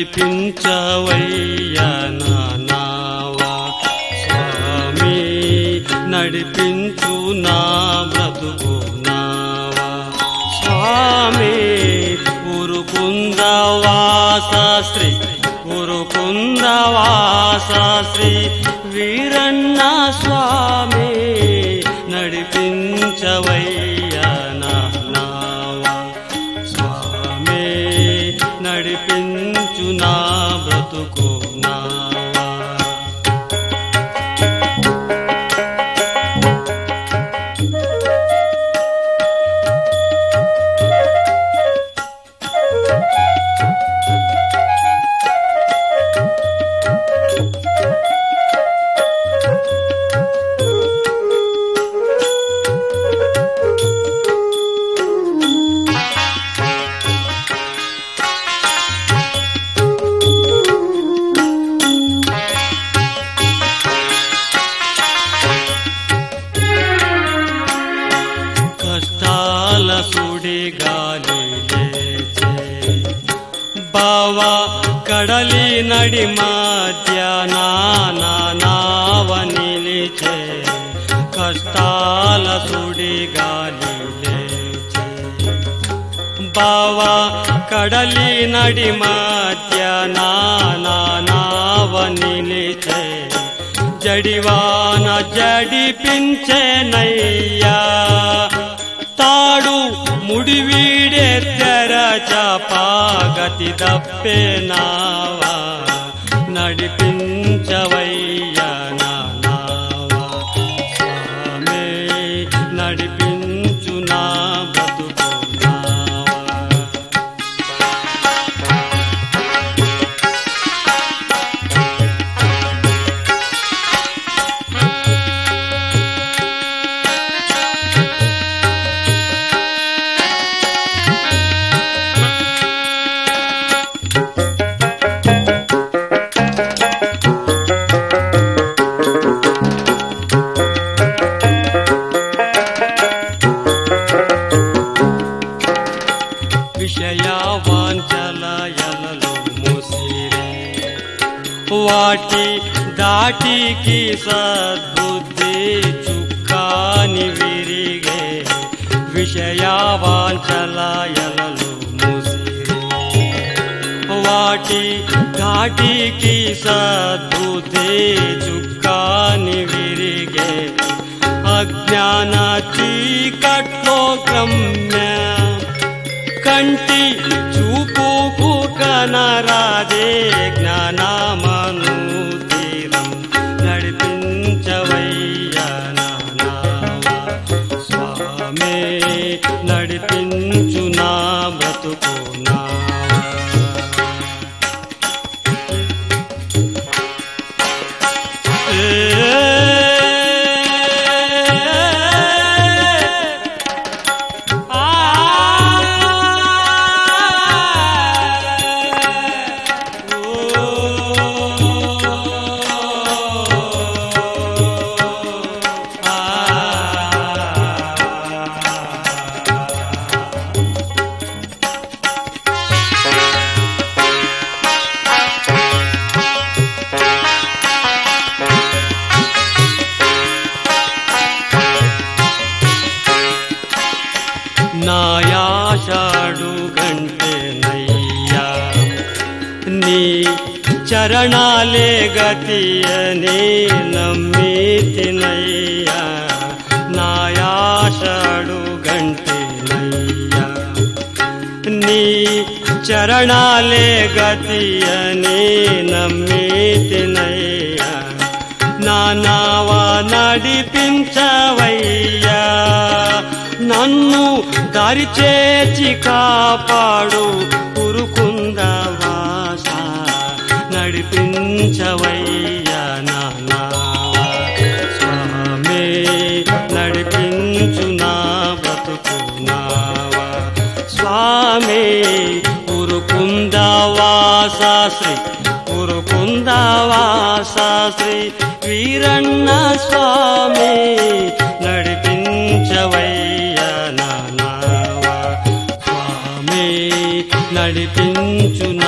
నడిపించవయ్యా నా నావా స్వామి నడిపించు నా బ్రతుకు నావా స్వామి ఉరుకుందవాస శ్రీ ఉరుకుందవాస శ్రీ వీరన్న స్వామి నడిపించవయ్యా నా నావా స్వామి నడిపించు నా బ్రతుకు నావా కష్టాల సుడి గాలి లేచే బావా కడలి నడి మధ్య నావ నిలిచే కష్టాల సుడి గాలి లేచే బావా కడలి నడి మధ్య నావ నిలిచే జడివాన జడిపించేనయ్యా తాడు ముడివీడే తెరచపాగతి దప్పే నావా నడిపించవయ్యా నా నావా స్వామి నడిపించు నా బ్రతుకు నావా విషయ వాంచలయలలో ముసిరే వాటి దాటికి సద్బుద్ధి చుక్కాని విరిగే విషయ వాంచలయలలో ముసిరే వాటి ఘాటికి సద్బుద్ధి చుక్కాని విరిగే అజ్ఞాన చీకట్లో క్రమ్య కంటి చూపుకు కనరాదే జ్ఞానమను తీరం నడిపించవయ్యా నా నావా. స్వామి నడిపించు నా బ్రతుకు నావా. నాయాషాడు గంటే నయ్యా నీ చరణాలే గతి అని నమ్మితినయ్యా నాయాషాడు గంటే నయ్యా నీ చరణాలే గతి అని నమ్మితినయ్యా నా నావా నడిపించవయ్యా నన్ను దారి చేచి కాపాడు ఉరుకుందవాస నడిపించవయ్యా నా నావా స్వామి నడిపించు నా బ్రతుకు నావా స్వామి ఉరుకుందవాస శ్రీ ఉరుకుందవాస శ్రీ వీరన్న స్వామి నడిపించవయ్యా నా నావా స్వామి నడిపించు